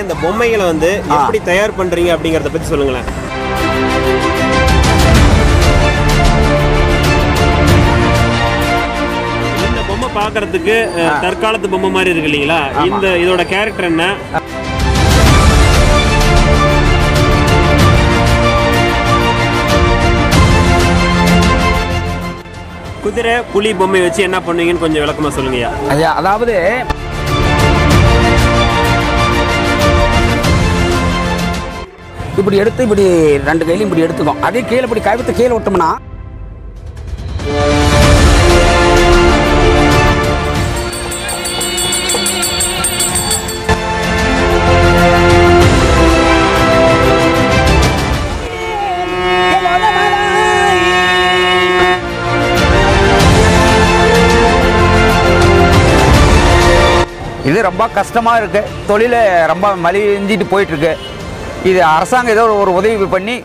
அந்த பொம்மைகளை வந்து எப்படி தயார் பண்றீங்க அப்படிங்கறத பத்தி சொல்லுங்களேன் இந்த பொம்மை பார்க்கறதுக்கு அஹ், தற்காலத்து பொம்மை மாதிரி இருக்கு இல்லைங்களா இந்த இதோட கேரக்டர் என்ன குதிரை புலி பொம்மை வச்சு என்ன பண்ணுவீங்கன்னு கொஞ்சம் விளக்கமா சொல்லுங்கய்யா ஐயா அதாவது இப்படி எடுத்து இப்படி ரெண்டு கையிலும் இப்படி எடுத்துக்கும் அதே கீழே இப்படி கவித்து கீழே விட்டோம்னா இது ரொம்ப கஷ்டமாக இருக்கு தொழில் ரொம்ப மலிஞ்சிட்டு போயிட்டு இருக்கு இது அரசாங்கம் ஏதோ ஒரு உதவி பண்ணி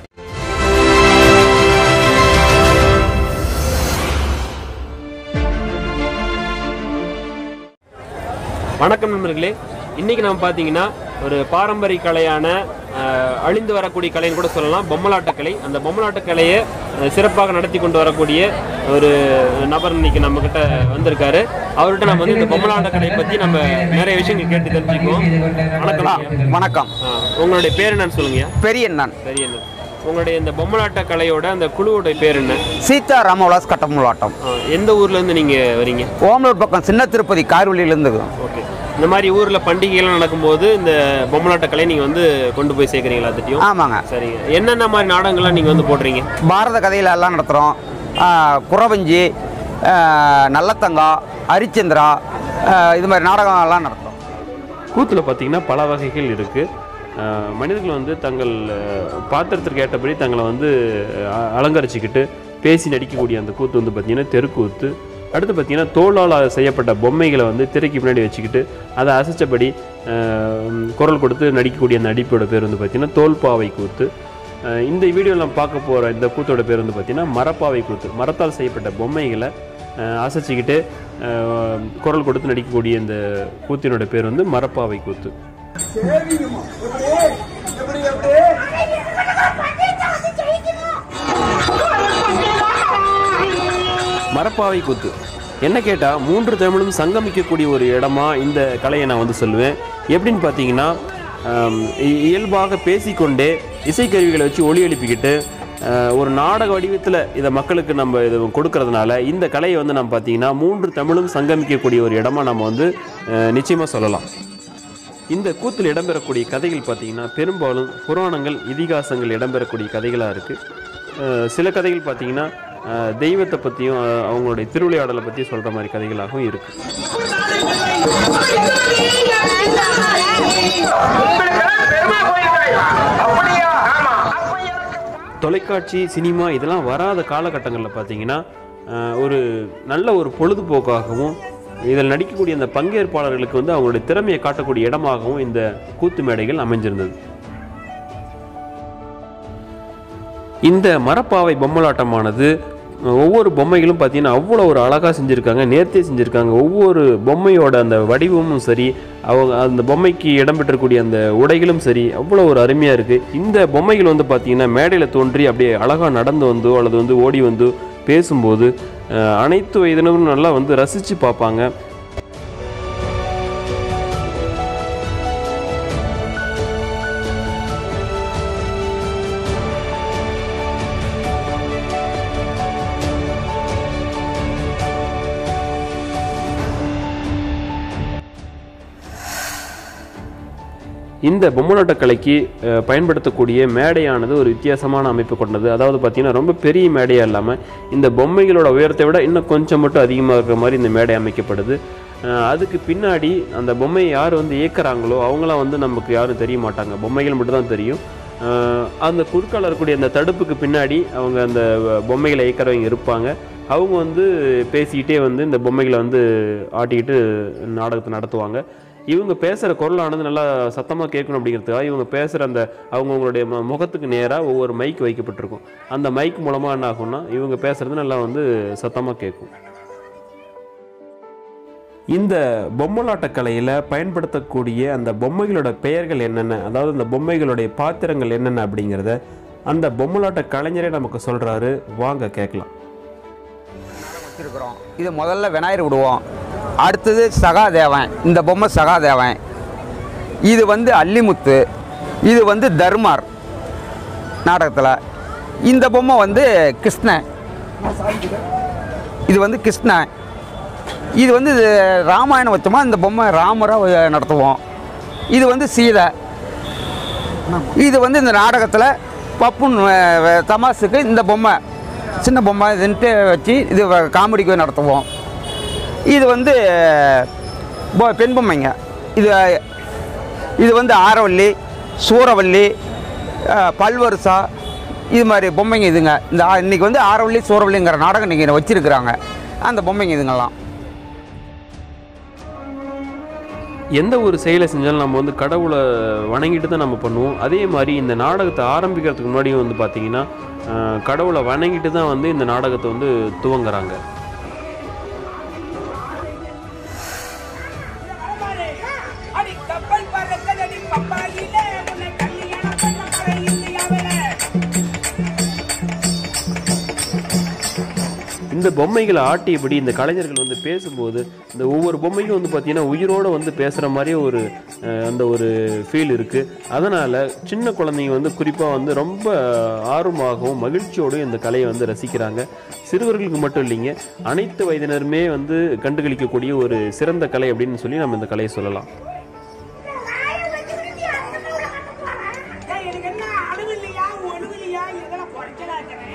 வணக்கம் நண்பர்களே இன்னைக்கு நம்ம பார்த்தீங்கன்னா ஒரு பாரம்பரிய கலையான அஹ், அழிந்து வரக்கூடிய கலைன்னு கூட சொல்லலாம் பொம்மலாட்ட கலை அந்த பொம்மலாட்ட கலையை அஹ், சிறப்பாக நடத்தி கொண்டு வரக்கூடிய ஒரு நபர் இன்னைக்கு நம்ம கிட்ட வந்திருக்காரு அவர்கிட்ட நம்ம வந்து இந்த பொம்மலாட்ட கலை பத்தி நம்ம நிறைய விஷயங்கள் கேட்டு தெரிஞ்சுக்குவோம் வணக்கம் ஐயா. வணக்கம் ஆ, உங்களுடைய பேர் என்னன்னு சொல்லுங்கய்யா பெரிய நான் சரி என்ன உங்களுடைய இந்த பொம்மலாட்ட கலையோட அந்த குழுவோட பேர் என்ன சீதா ராமவிலாஸ் கட்டமுலாட்டம் ஆ, எந்த ஊர்ல இருந்து நீங்க வரீங்க ஓமலூர் பக்கம் சின்ன திருப்பதி கார்வழியிலேருந்து ஓகே இந்த மாதிரி ஊர்ல பண்டிகைகள் நடக்கும்போது இந்த பொம்மலாட்ட கலை நீங்க வந்து கொண்டு போய் சேர்க்குறீங்களா திட்டியும் ஆமாங்க சரிங்க என்னென்ன மாதிரி நாடகங்கள்லாம் நீங்க வந்து போடுறீங்க பாரத கதையில எல்லாம் நடத்துகிறோம் குறவஞ்சி ஆ, நல்லத்தங்கா ஹரிச்சந்திரா ஆ, இது மாதிரி நாடகம் எல்லாம் நடத்துகிறோம் கூத்துல பார்த்தீங்கன்னா பல வகைகள் இருக்கு அஹ் மனிதர்கள் வந்து தங்கள் அஹ், பாத்திரத்திற்கு ஏற்றபடி தங்களை வந்து அஹ், அலங்கரிச்சுக்கிட்டு பேசி நடிக்கக்கூடிய அந்த கூத்து வந்து பார்த்தீங்கன்னா தெருக்கூத்து அடுத்து பார்த்தீங்கன்னா தோளால் செய்யப்பட்ட பொம்மைகளை வந்து திரைக்கு பின்னாடி வச்சுக்கிட்டு அதை அசைச்சபடி அஹ், குரல் கொடுத்து நடிக்கக்கூடிய அந்த நடிப்போட பேர் வந்து பார்த்தீங்கன்னா தோல்பாவை கூத்து அஹ், இந்த வீடியோவில் நம்ம பார்க்க போகிற இந்த கூத்தோட பேர் வந்து பார்த்தீங்கன்னா மரப்பாவை கூத்து மரத்தால் செய்யப்பட்ட பொம்மைகளை அஹ், அசைச்சிக்கிட்டு அஹ், குரல் கொடுத்து நடிக்கக்கூடிய இந்த கூத்தினோட பேர் வந்து மரப்பாவை கூத்து மரப்பாவை கூத்து என்ன கேட்டால் மூன்று தமிழும் சங்கமிக்கக்கூடிய ஒரு இடமா இந்த கலையை நான் வந்து சொல்லுவேன் எப்படின்னு பார்த்தீங்கன்னா ஆம், இ- இயல்பாக பேசிக்கொண்டே இசைக்கருவிகளை வச்சு ஒளி எழுப்பிக்கிட்டு ஆஹ், ஒரு நாடக வடிவத்தில் இதை மக்களுக்கு நம்ம இது கொடுக்கறதுனால இந்த கலையை வந்து நம்ம பார்த்தீங்கன்னா மூன்று தமிழும் சங்கமிக்கக்கூடிய ஒரு இடமா நம்ம வந்து நிச்சயமாக சொல்லலாம் இந்த கூத்தில் இடம்பெறக்கூடிய கதைகள் பார்த்தீங்கன்னா பெரும்பாலும் புராணங்கள் இதிகாசங்கள் இடம்பெறக்கூடிய கதைகளாக இருக்குது சில கதைகள் பார்த்தீங்கன்னா அஹ், தெய்வத்தை பற்றியும் அவங்களுடைய திருவிளையாடலை பற்றி சொல்கிற மாதிரி கதைகளாகவும் இருக்குது தொலைக்காட்சி சினிமா இதெல்லாம் வராத காலகட்டங்களில் பார்த்தீங்கன்னா அஹ், ஒரு நல்ல ஒரு பொழுதுபோக்காகவும் இதில் நடிக்கக்கூடிய அந்த பங்கேற்பாளர்களுக்கு வந்து அவங்களுடைய திறமையை காட்டக்கூடிய இடமாகவும் இந்த கூத்து மேடைகள் அமைஞ்சிருந்தது இந்த மரப்பாவை பொம்மலாட்டமானது அஹ், ஒவ்வொரு பொம்மைகளும் பார்த்தீங்கன்னா அவ்வளோ ஒரு அழகாக செஞ்சுருக்காங்க நேர்த்தியாக செஞ்சுருக்காங்க ஒவ்வொரு பொம்மையோட அந்த வடிவமும் சரி அவங்க அந்த பொம்மைக்கு இடம்பெற்றக்கூடிய அந்த உடைகளும் சரி அவ்வளோ ஒரு அருமையாக இருக்குது இந்த பொம்மைகள் வந்து பார்த்தீங்கன்னா மேடையில் தோன்றி அப்படியே அழகாக நடந்து வந்தோ அல்லது வந்து ஓடி வந்து பேசும்போது அஹ், அனைத்து வயதினரும் நல்லா வந்து ரசித்து பார்ப்பாங்க இந்த பொம்மலாட்ட கலைக்கு அஹ், பயன்படுத்தக்கூடிய மேடையானது ஒரு வித்தியாசமான அமைப்பு கொண்டது அதாவது பார்த்தீங்கன்னா ரொம்ப பெரிய மேடையாக இல்லாமல் இந்த பொம்மைகளோட உயரத்தை விட இன்னும் கொஞ்சம் மட்டும் அதிகமாக இருக்கிற மாதிரி இந்த மேடை அமைக்கப்படுது அஹ், அதுக்கு பின்னாடி அந்த பொம்மையை யார் வந்து இயக்குறாங்களோ அவங்களாம் வந்து நமக்கு யாரும் தெரிய மாட்டாங்க பொம்மைகள் மட்டும் தான் தெரியும் அஹ், அந்த குறுக்கால இருக்கக்கூடிய அந்த தடுப்புக்கு பின்னாடி அவங்க அந்த பொம்மைகளை இயக்கிறவங்க இருப்பாங்க அவங்க வந்து பேசிக்கிட்டே வந்து இந்த பொம்மைகளை வந்து ஆட்டிக்கிட்டு நாடகத்தை நடத்துவாங்க இவங்க பேசுகிற குரலானது நல்லா சத்தமாக கேட்கணும் அப்படிங்கிறதுக்காக இவங்க பேசுகிற அந்த அவங்கவுங்களுடைய ம முகத்துக்கு நேராக ஒவ்வொரு மைக் வைக்கப்பட்டிருக்கும் அந்த மைக் மூலமாக என்ன ஆகும்னா இவங்க பேசுகிறது நல்லா வந்து சத்தமாக கேட்கும் இந்த பொம்மலாட்ட கலையில் பயன்படுத்தக்கூடிய அந்த பொம்மைகளோட பெயர்கள் என்னென்ன அதாவது அந்த பொம்மைகளுடைய பாத்திரங்கள் என்னென்ன அப்படிங்கிறத அந்த பொம்மலாட்ட கலைஞரே நமக்கு சொல்கிறாரு வாங்க கேட்கலாம் வச்சிருக்கிறோம் இது முதல்ல விநாயகர் விடுவோம் அடுத்தது சகாதேவன் இந்த பொம்மை சகாதேவன் இது வந்து அல்லிமுத்து இது வந்து தர்மார் நாடகத்தில் இந்த பொம்மை வந்து கிருஷ்ணன் இது வந்து கிருஷ்ணன் இது வந்து இது ராமாயணம் வச்சோமா இந்த பொம்மை ராமராக நடத்துவோம் இது வந்து சீதை இது வந்து இந்த நாடகத்தில் பப்புன் அஹ், அஹ், தமாசுக்கு இந்த பொம்மை சின்ன பொம்மை இதுன்ட்டு வச்சு இது வ- காமெடிக்கு நடத்துவோம் இது வந்து பொ- பெண் பொம்மைங்க இது இது வந்து ஆரவல்லி சூரவல்லி அஹ், பல்வருசா இது மாதிரி பொம்மைங்க இதுங்க இந்த ஆ- இன்னைக்கு வந்து ஆரவல்லி சூரவல்லிங்கிற நாடகம் இன்னைக்கு வச்சிருக்கிறாங்க அந்த பொம்மைங்க இதுங்கெல்லாம் எந்த ஒரு செயலை செஞ்சாலும் நம்ம வந்து கடவுளை வணங்கிட்டு தான் நம்ம பண்ணுவோம் அதே மாதிரி இந்த நாடகத்தை ஆரம்பிக்கிறதுக்கு முன்னாடியும் வந்து பார்த்தீங்கன்னா அஹ், கடவுளை வணங்கிட்டு தான் வந்து இந்த நாடகத்தை வந்து துவங்குறாங்க அடி கப்பல் பறக்கதடி பப்பாயிலே உன்னை கல்யாணம் பண்ண போற இந்தியாவிலே இந்த பொம்மைகளை ஆட்டியபடி இந்த கலைஞர்கள் வந்து பேசும்போது இந்த ஒவ்வொரு பொம்மையும் வந்து பார்த்தீங்கன்னா உயிரோடு வந்து பேசுகிற மாதிரியே ஒரு அஹ், அந்த ஒரு ஃபீல் இருக்குது அதனால் சின்ன குழந்தைங்க வந்து குறிப்பாக வந்து ரொம்ப ஆர்வமாகவும் மகிழ்ச்சியோடும் இந்த கலையை வந்து ரசிக்கிறாங்க சிறுவர்களுக்கு மட்டும் இல்லைங்க அனைத்து வயதினருமே வந்து கண்டுகளிக்கக்கூடிய ஒரு சிறந்த கலை அப்படின்னு சொல்லி நம்ம இந்த கலையை சொல்லலாம் ஏய், எனக்கு என்ன அழுவு இல்லையா ஒழுவு இல்லையா இதெல்லாம் குறைச்சலா இருக்கிறேன்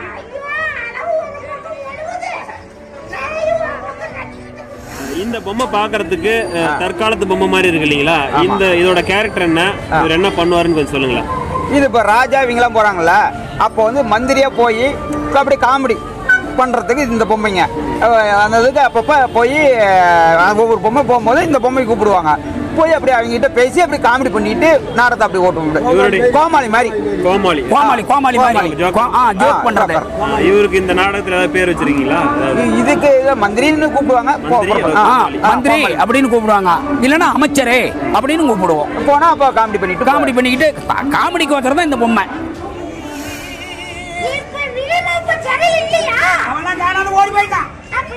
இந்த பொம்மை பார்க்கறதுக்கு தற்காலத்து பொம்மை மாதிரி இருக்கு இல்லைங்களா இந்த இதோட கேரக்டர் என்ன இவர் என்ன பண்ணுவாருன்னு கொஞ்சம் சொல்லுங்களேன் இது இப்போ ராஜா இவங்கெல்லாம் போகிறாங்கல்ல அப்போ வந்து மந்திரியாக போய் அப்படி காமெடி பண்ணுறதுக்கு இந்த பொம்மைங்க அஹ் அந்த இதுக்கு அப்பப்போ போய் அஹ் ஒவ்வொரு பொம்மை போகும்போது இந்த பொம்மை கூப்பிடுவாங்க போய் அப்படி அவங்ககிட்ட பேசி அப்படி காமெடி பண்ணிட்டு நாடகத்தை அப்படி ஓட்டுவோம் இவருடைய- கோமாளி மாதிரி கோமாளி கோமாளி கோமாளி மாதிரி கோமாளி. கோ- ஆ ஜோக் ஆ, பண்றது joker. இவருக்கு இந்த நாடகத்துல ஏதாவது பேர் வச்சிருக்கீங்களா இது- இதுக்கு இதை மந்திரின்னு கூப்பிடுவாங்க போ- மந்திரி, போ- ஆ, ஆ, ஆ, மந்திரி கோமாளி. அப்படின்னு கூப்பிடுவாங்க இல்லைன்னா அமைச்சரே அப்படின்னு கூப்பிடுவோம் போனா அப்போ காமெடி பண்ணிட்டு காமெடி பண்ணிக்கிட்டு கா- காமெடிக்கு ஒருத்தர் தான் இந்த பொம்மை அவன்லாம் காணாம ஓடி போயிட்டான்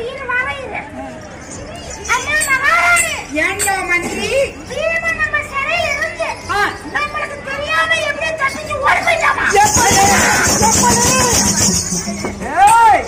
ஏங்க மந்திரி ஏய்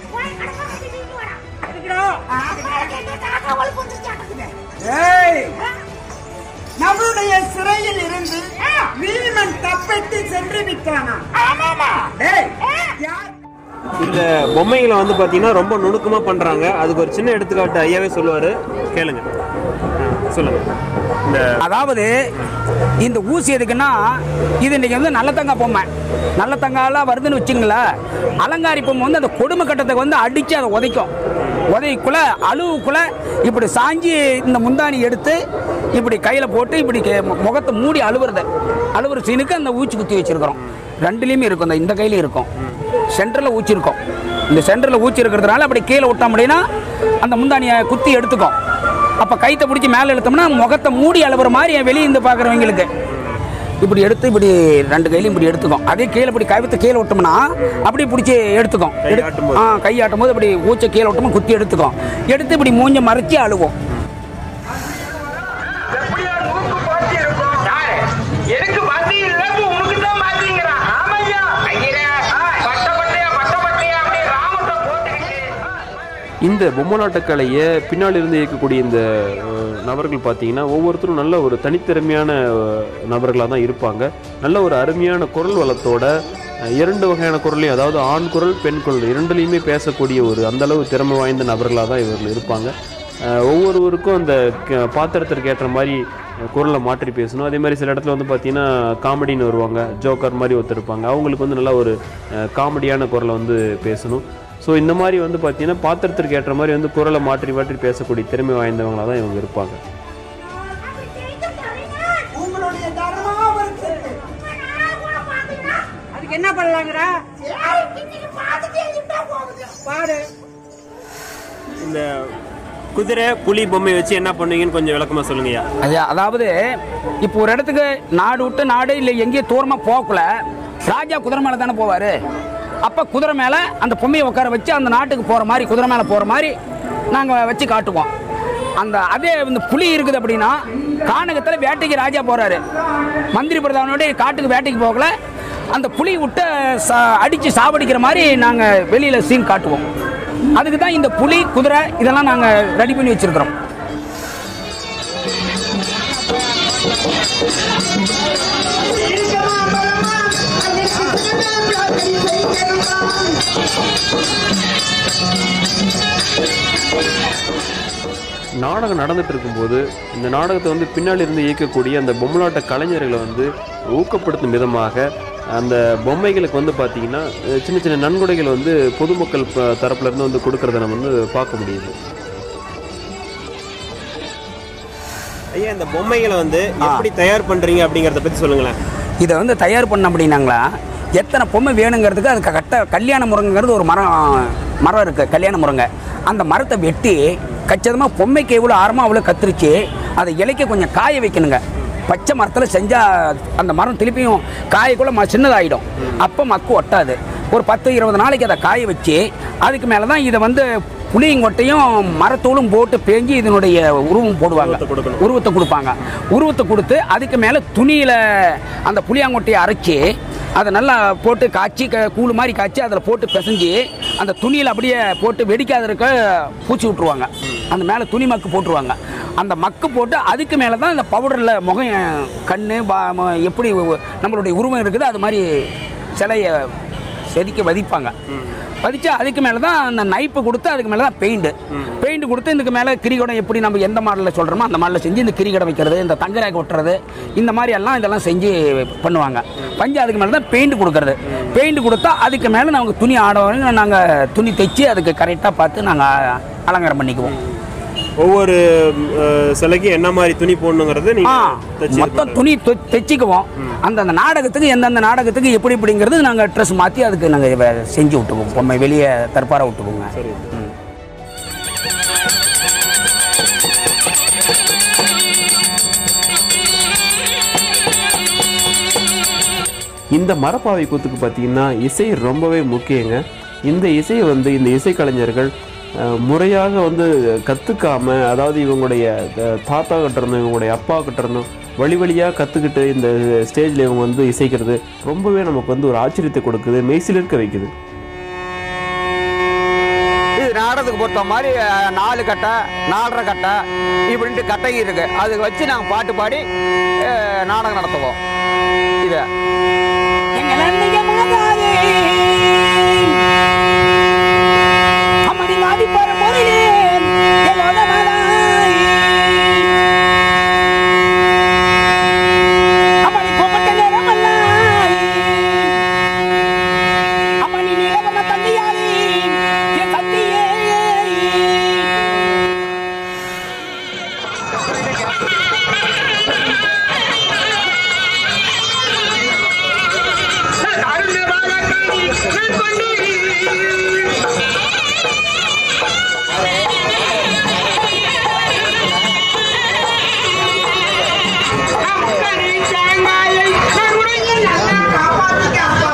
ஏய் நம்மளுடைய சிறையில் இருந்து வீமன் தப்பித்து சென்று விட்டானா டேய் யார் இந்த பொம்மைகளை வந்து பாத்தீங்கன்னா ரொம்ப நுணுக்கமா பண்றாங்க அதுக்கு ஒரு சின்ன எடுத்துக்காட்டு ஐயாவே சொல்லுவாரு கேளுங்க ஆ, சொல்லுங்க இந்த அதாவது இந்த ஊசி எதுக்குன்னா இது இன்னைக்கு வந்து நல்லத்தங்கா பொம்மை நல்லத்தங்காலாம் வருதுன்னு வச்சுங்களேன் அலங்காரி பொம்மை வந்து அந்த கொடுமை கட்டத்துக்கு வந்து அடித்து அதை உதைக்கும் உதைக்குள்ள அழுவுக்குள்ள இப்படி சாஞ்சி இந்த முந்தானி எடுத்து இப்படி கையில் போட்டு இப்படி கே- மு- முகத்தை மூடி அழுவுறது அழுவுற சீனுக்கு அந்த ஊச்சி குத்தி வச்சிருக்கிறோம் ரெண்டுலேயுமே இருக்கும் இந்த இந்த கையிலையும் இருக்கும் சென்டரில் ஊச்சி இருக்கும் இந்த சென்டரில் ஊச்சி இருக்கிறதுனால அப்படி கீழே விட்டோம் அப்படின்னா அந்த முந்தானியை குத்தி எடுத்துக்கும் அப்போ கைத்தை பிடிச்சி மேலே இழுத்தோம்னா முகத்தை மூடி அழுவுற மாதிரி வெளியே இருந்து பார்க்குறவங்களுக்கு இப்படி எடுத்து இப்படி ரெண்டு கையிலையும் இப்படி எடுத்துக்கும் அதே கீழே இப்படி கவித்தை கீழே விட்டோம்னா அப்படி பிடிச்சி எடுத்துக்கும் எடு- கையாட்டும் போது. ஆ கையாட்டும் போது இப்படி ஊச்சை கீழே விட்டோமா குத்தி எடுத்துக்கும் எடுத்து இப்படி மூஞ்ச மறைச்சி அழுவோம் எனக்கு பாத்தி இல்ல உனக்கு தான் பாத்தீங்கிறான் ஆமையா ஐயா பட்ட பட்டையா பட்ட பட்டையா அப்படி ராமத்தை போட்டுக்கிட்டு இந்த பொம்மலாட்ட கலையை பின்னால் இருந்து இயக்கக்கூடிய இந்த அஹ், நபர்கள் பார்த்தீங்கன்னா ஒவ்வொருத்தரும் நல்ல ஒரு தனித்திறமையான நபர்களாக தான் இருப்பாங்க நல்ல ஒரு அருமையான குரல் வளத்தோட அஹ், இரண்டு வகையான குரலையும் அதாவது ஆண் குரல் பெண் குரல் இரண்டுலையுமே பேசக்கூடிய ஒரு அந்த அளவு திறமை வாய்ந்த நபர்களாக தான் இவர்கள் இருப்பாங்க அஹ், ஒவ்வொருவருக்கும் அந்த க- பாத்திரத்திற்கு ஏற்ற மாதிரி அஹ், குரலை மாற்றி பேசணும் அதே மாதிரி சில இடத்துல வந்து பார்த்தீங்கன்னா காமெடின்னு வருவாங்க ஜோக்கர் மாதிரி ஒருத்தர் இருப்பாங்க அவங்களுக்கு வந்து நல்லா ஒரு அஹ், காமெடியான குரலை வந்து பேசணும் ஸோ இந்த மாதிரி வந்து பார்த்தீங்கன்னா பாத்திரத்திற்கு ஏற்ற மாதிரி வந்து குரலை மாற்றி மாற்றி பேசக்கூடிய திறமை வாய்ந்தவங்களாக தான் இவங்க இருப்பாங்க உங்களுடைய தர்மாவரத்துக்கு அதுக்கு என்ன பண்ணலாங்கிறா பாரு இந்த குதிரை புலி பொம்மை வச்சு என்ன பண்ணுவீங்கன்னு கொஞ்சம் விளக்கமா சொல்லுங்கய்யா அது அதாவது இப்போ ஒரு இடத்துக்கு நாடு விட்டு நாடு இல்லை எங்கேயும் தூரமாக போகக்குள்ள ராஜா குதிரை மேலே தானே போவார் அப்போ குதிரை மேலே அந்த பொம்மையை உட்கார வச்சு அந்த நாட்டுக்கு போகிற மாதிரி குதிரை மேலே போகிற மாதிரி நாங்கள் வச்சு காட்டுவோம் அந்த அதே இந்த புலி இருக்குது அப்படின்னா கானகத்தில் வேட்டைக்கு ராஜா போகிறாரு மந்திரி பிரதானோட காட்டுக்கு வேட்டைக்கு போகல அந்த புலி விட்ட சா அடித்து சாவடிக்கிற மாதிரி நாங்கள் வெளியில் சீன் காட்டுவோம் அதுக்கு தான் இந்த புலி குதிரை இதெல்லாம் நாங்கள் ரெடி பண்ணி வச்சுருக்கிறோம் நாடகம் நடந்துட்டு இருக்கும்போது இந்த நாடகத்தை வந்து பின்னாடி இருந்து இயக்கக்கூடிய அந்த பொம்மலாட்ட கலைஞர்களை வந்து ஊக்கப்படுத்தும் விதமாக அந்த பொம்மைகளுக்கு வந்து பார்த்தீங்கன்னா அஹ், சின்ன சின்ன நன்கொடைகள் வந்து பொதுமக்கள் ப- தரப்புல இருந்து வந்து கொடுக்கறத நம்ம வந்து பார்க்க முடியுது ஐயா இந்த பொம்மைகளை வந்து எப்படி தயார் பண்றீங்க அப்படிங்கறத பத்தி சொல்லுங்களேன் இதை வந்து தயார் பண்ண அப்படின்னாங்களா எத்தனை பொம்மை வேணுங்கிறதுக்கு அதுக்கு கட்ட கல்யாண முருங்கைங்கிறது ஒரு மரம் மரம் இருக்குது கல்யாண முருங்கை அந்த மரத்தை வெட்டி கச்சிதமாக பொம்மைக்கு எவ்வளோ ஆரமாக அவ்வளோ கத்திரிச்சு அதை இலைக்க கொஞ்சம் காய வைக்கணுங்க பச்சை மரத்தில் செஞ்சால் அந்த மரம் திருப்பியும் காயக்குள்ளே ம சின்னதாகிடும் அப்போ மக்கு ஒட்டாது ஒரு பத்து இருபது நாளைக்கு அதை காய வச்சு அதுக்கு மேலே தான் இதை வந்து புளியங்கொட்டையும் மரத்தூளும் போட்டு பேஞ்சு இதனுடைய உருவம் போடுவாங்க உருவத்தை கொடுப்பாங்க உருவத்தை கொடுத்து அதுக்கு மேலே துணியில் அந்த புளியாங்கொட்டையை அரைச்சி அதை நல்லா போட்டு காய்ச்சி க- கூழ் மாதிரி காய்ச்சி அதில் போட்டு பிசைஞ்சு அந்த துணியில் அப்படியே போட்டு வெடிக்காத இருக்க பூச்சி விட்ருவாங்க அந்த மேலே துணி மக்கு போட்டுருவாங்க அந்த மக்கு போட்டு அதுக்கு மேலே தான் இந்த பவுடரில் முகம் கண் எப்படி நம்மளுடைய உருவம் இருக்குது அது மாதிரி சிலையை செதுக்கி வதிப்பாங்க பதிச்சு அதுக்கு மேலே தான் அந்த நைப்பு கொடுத்து அதுக்கு மேலே தான் பெயிண்ட் பெயிண்ட் கொடுத்து இதுக்கு மேலே கிரிகடம் எப்படி நம்ம எந்த மாடலில் சொல்கிறோமோ அந்த மாடலில் செஞ்சு இந்த கிரிகடம் வைக்கிறது இந்த தங்கராக்கு ஒட்டுறது இந்த மாதிரி எல்லாம் இதெல்லாம் செஞ்சு பண்ணுவாங்க பஞ்சு அதுக்கு மேலே தான் பெயிண்ட் கொடுக்கறது பெயிண்ட் கொடுத்தா அதுக்கு மேலே நாங்கள் துணி ஆடவங்க நாங்கள் துணி தைச்சி அதுக்கு கரெக்டாக பார்த்து நாங்கள் அலங்காரம் பண்ணிக்குவோம் ஒவ்வொரு அஹ், சிலைக்கும் என்ன மாதிரி துணி போடணுங்கிறது ஆ நீங்க தச்சு இது மொத்தம் பண்றது. துணி தெ- தைச்சிக்குவோம் அந்தந்த நாடகத்துக்கு எந்தெந்த நாடகத்துக்கு எப்படி இப்படிங்கிறது நாங்கள் ட்ரெஸ் மாற்றி அதுக்கு நாங்கள் செஞ்சு விட்டுக்குவோம் பொம்மை வெளியே தற்பார விட்டுக்குவோங்க சரி ம். இந்த மரப்பாவை கூத்துக்கு பார்த்தீங்கன்னா இசை ரொம்பவே முக்கியங்க இந்த இசையை வந்து இந்த இசைக்கலைஞர்கள் அஹ், முறையாக வந்து கற்றுக்காம அதாவது இவங்களுடைய அஹ், தாத்தா கிட்ட இருந்தும் இவங்களுடைய அப்பா கிட்ட இருந்தும் வழி வழியாக கற்றுக்கிட்டு இந்த ஸ்டேஜில் இவங்க வந்து இசைக்கிறது ரொம்பவே நமக்கு வந்து ஒரு ஆச்சரியத்தை கொடுக்குது மெய்சிலிருக்க வைக்குது இது நாடகத்துக்கு பொறுத்த மாதிரி அஹ், நாலு கட்டை நாலரை கட்டை இப்படின்ட்டு கட்டைங்க இருக்கு அதுக்கு வச்சு நாங்கள் பாட்டு பாடி அஹ், நாடகம் நடத்துவோம் இதை எங்கள் அன்னைய மாதாவே அம்மணி நாடி போற முறையிலே எல்லோட மாதாய் அம்மணி கோபட்ட நேரமல்லாய் அம்மணி நீலகம தந்தையாரி என் தந்தையே அருந்து வாழக்காரி கொண்டு அக்கறை தேங்காயை கருணையை நல்லா காப்பாத்திக்க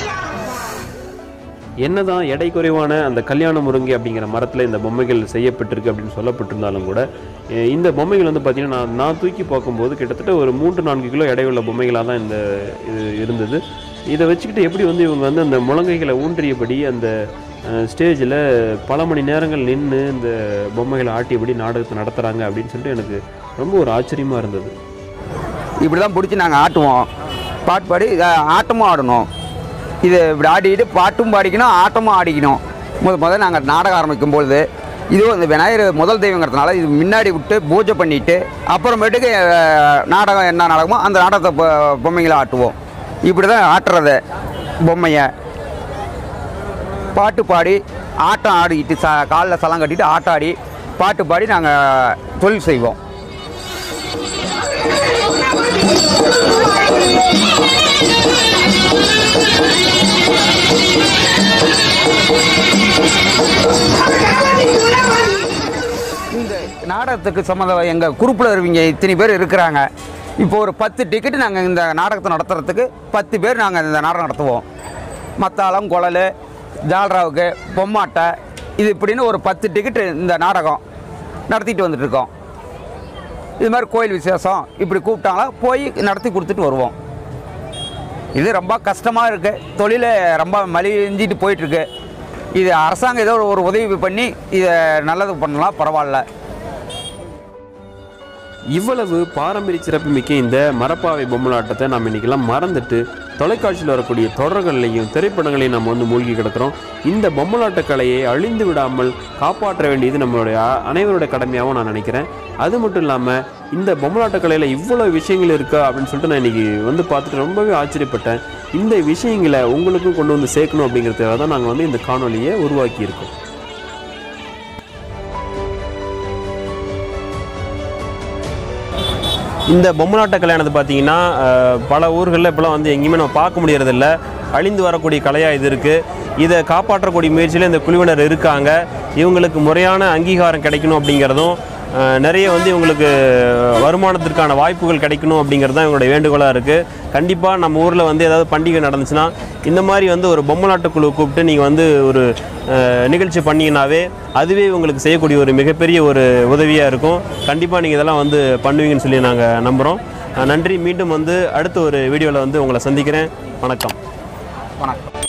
என்னதான் எடை குறைவான அந்த கல்யாண முருங்கை அப்படிங்கிற மரத்தில் இந்த பொம்மைகள் செய்யப்பட்டிருக்கு அப்படின்னு சொல்லப்பட்டிருந்தாலும் கூட அஹ் இந்த பொம்மைகள் வந்து பார்த்தீங்கன்னா நான் நான் தூக்கி பார்க்கும்போது கிட்டத்தட்ட ஒரு மூன்று நான்கு கிலோ எடையுள்ள பொம்மைகளாக தான் இந்த இது இருந்தது இதை வச்சுக்கிட்டு எப்படி வந்து இவங்க வந்து அந்த முழங்கைகளை ஊன்றியபடி அந்த ஸ்டேஜில் பல மணி நேரங்கள் நின்று இந்த பொம்மைகளை ஆட்டியபடி நாடகத்தை நடத்துகிறாங்க அப்படின்னு சொல்லிட்டு எனக்கு ரொம்ப ஒரு ஆச்சரியமாக இருந்தது இப்படி தான் பிடிச்சி நாங்கள் ஆட்டுவோம் பாட்டு பாடி அஹ், ஆட்டமும் ஆடணும் இது இப்படி ஆடிக்கிட்டு பாட்டும் பாடிக்கணும் ஆட்டமும் ஆடிக்கணும் முத முதல்ல நாங்கள் நாடகம் ஆரம்பிக்கும் பொழுது இதுவும் இந்த விநாயகர் முதல் தெய்வங்கிறதுனால இது முன்னாடி விட்டு பூஜை பண்ணிட்டு அப்புறமேட்டுக்கு அஹ், நாடகம் என்ன நாடகமோ அந்த நாடகத்தை பொ- பொம்மைகளை ஆட்டுவோம் இப்படி தான் ஆட்டுறது பொம்மையை பாட்டு பாடி ஆட்டம் ஆடிக்கிட்டு ச காலில் சலம் கட்டிட்டு ஆட்டம் ஆடி பாட்டு பாடி நாங்கள் தொழில் செய்வோம் இந்த நாடகத்துக்கு சம்மந்தம் எங்கள் குரூப்பில் இருவீங்க இத்தனை பேர் இருக்கிறாங்க இப்போ ஒரு பத்து டிக்கெட்டு நாங்கள் இந்த நாடகத்தை நடத்துறதுக்கு பத்து பேர் நாங்கள் இந்த நாடகம் நடத்துவோம் மத்தாளம் குழல் ஜால்ராவுக்கு பொம்மாட்டை இது இப்படின்னு ஒரு பத்து டிக்கெட்டு இந்த நாடகம் நடத்திட்டு வந்துட்டு இருக்கோம் இது மாதிரி கோயில் விசேஷம் இப்படி கூப்பிட்டாங்களா போய் நடத்தி கொடுத்துட்டு வருவோம் இது ரொம்ப கஷ்டமாக இருக்குது தொழில் ரொம்ப மலிஞ்சிட்டு போயிட்டுருக்கு இது அரசாங்கம் ஏதோ ஒரு உதவி பண்ணி இதை நல்லது பண்ணலாம் பரவாயில்ல இவ்வளவு பாரம்பரிய சிறப்புமிக்க இந்த மரப்பாவை பொம்மலாட்டத்தை நாம் இன்னைக்கெல்லாம் மறந்துட்டு தொலைக்காட்சியில் வரக்கூடிய தொடர்களையும் திரைப்படங்களையும் நம்ம வந்து மூழ்கி கிடக்கிறோம் இந்த பொம்மலாட்ட கலையை அழிந்து விடாமல் காப்பாற்ற வேண்டியது நம்மளுடைய அ- அனைவருடைய கடமையாகவும் நான் நினைக்கிறேன் அது மட்டும் இல்லாமல் இந்த பொம்மலாட்ட கலையில் இவ்வளோ விஷயங்கள் இருக்கா அப்படின்னு சொல்லிட்டு நான் இன்னைக்கு வந்து பார்த்துட்டு ரொம்பவே ஆச்சரியப்பட்டேன் இந்த விஷயங்களை உங்களுக்கும் கொண்டு வந்து சேர்க்கணும் அப்படிங்கிறதுக்காக தான் நாங்கள் வந்து இந்த காணொலியை உருவாக்கியிருக்கோம் இந்த பொம்மலாட்ட கல்யாணத்தை பார்த்தீங்கன்னா அஹ், பல ஊர்களில் இப்போலாம் வந்து எங்கேயுமே நம்ம பார்க்க முடியறதில்ல அழிந்து வரக்கூடிய கலையாக இது இருக்குது இதை காப்பாற்றக்கூடிய முயற்சியில் இந்த குழுவினர் இருக்காங்க இவங்களுக்கு முறையான அங்கீகாரம் கிடைக்கணும் அப்படிங்கிறதும் அஹ், நிறைய வந்து இவங்களுக்கு வருமானத்திற்கான வாய்ப்புகள் கிடைக்கணும் அப்படிங்கிறது தான் இவங்களுடைய வேண்டுகோளாக இருக்குது கண்டிப்பாக நம்ம ஊரில் வந்து ஏதாவது பண்டிகை நடந்துச்சுன்னா இந்த மாதிரி வந்து ஒரு பொம்மலாட்ட குழு கூப்பிட்டு நீங்கள் வந்து ஒரு அஹ், நிகழ்ச்சி பண்ணீங்கன்னாவே அதுவே உங்களுக்கு செய்யக்கூடிய ஒரு மிகப்பெரிய ஒரு உதவியாக இருக்கும் கண்டிப்பாக நீங்கள் இதெல்லாம் வந்து பண்ணுவீங்கன்னு சொல்லி நாங்கள் நம்புகிறோம் நன்றி மீண்டும் வந்து அடுத்த ஒரு வீடியோவில் வந்து உங்களை சந்திக்கிறேன் வணக்கம் வணக்கம்